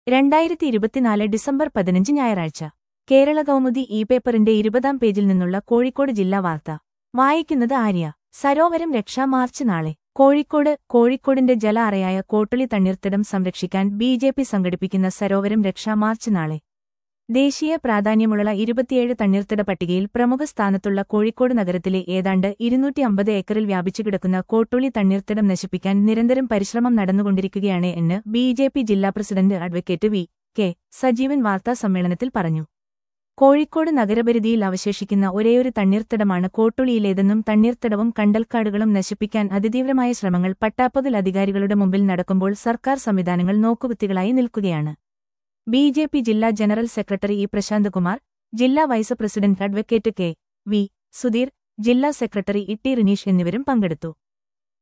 രണ്ടായിരത്തി ഇരുപത്തിനാല് ഡിസംബർ പതിനഞ്ച് ഞായറാഴ്ച കേരള കൗമുദി ഇ പേപ്പറിന്റെ ഇരുപതാം പേജിൽ നിന്നുള്ള കോഴിക്കോട് ജില്ലാ വാർത്ത വായിക്കുന്നത് ആര്യ സരോവരം രക്ഷാ മാർച്ച് നാളെ കോഴിക്കോട് കോഴിക്കോടിന്റെ ജല അറയായ കോട്ടുളി തണ്ണീർത്തടം സംരക്ഷിക്കാൻ ബി ജെ പി സംഘടിപ്പിക്കുന്ന സരോവരം രക്ഷാ മാർച്ച് നാളെ ദേശീയ പ്രാധാന്യമുള്ള ഇരുപത്തിയേഴ് തണ്ണീർത്തട പട്ടികയിൽ പ്രമുഖ സ്ഥാനത്തുള്ള കോഴിക്കോട് നഗരത്തിലെ ഏതാണ്ട് ഇരുന്നൂറ്റി അമ്പത് ഏക്കറിൽ വ്യാപിച്ചുകിടക്കുന്ന കോട്ടുളി തണ്ണീർത്തടം നശിപ്പിക്കാൻ നിരന്തരം പരിശ്രമം നടന്നുകൊണ്ടിരിക്കുകയാണ് എന്ന് ബി ജെ പി ജില്ലാ president advocate V K Sajeevan വാർത്താസമ്മേളനത്തിൽ പറഞ്ഞു കോഴിക്കോട് നഗരപരിധിയിൽ അവശേഷിക്കുന്ന ഒരേയൊരു തണ്ണീർത്തടമാണ് കോട്ടുളിയിലേതെന്നും തണ്ണീർത്തടവും കണ്ടൽക്കാടുകളും നശിപ്പിക്കാൻ അതിതീവ്രമായ ശ്രമങ്ങൾ പട്ടാപ്പകൽ അധികാരികളുടെ മുമ്പിൽ നടക്കുമ്പോൾ സർക്കാർ സംവിധാനങ്ങൾ നോക്കുകുത്തികളായി നിൽക്കുകയാണ് ബി ജെ പി ജില്ലാ general secretary E Prashanth Kumar ജില്ലാ vice president advocate K V Sudheer ജില്ലാ സെക്രട്ടറി ഇ ടി റിനീഷ് എന്നിവരും പങ്കെടുത്തു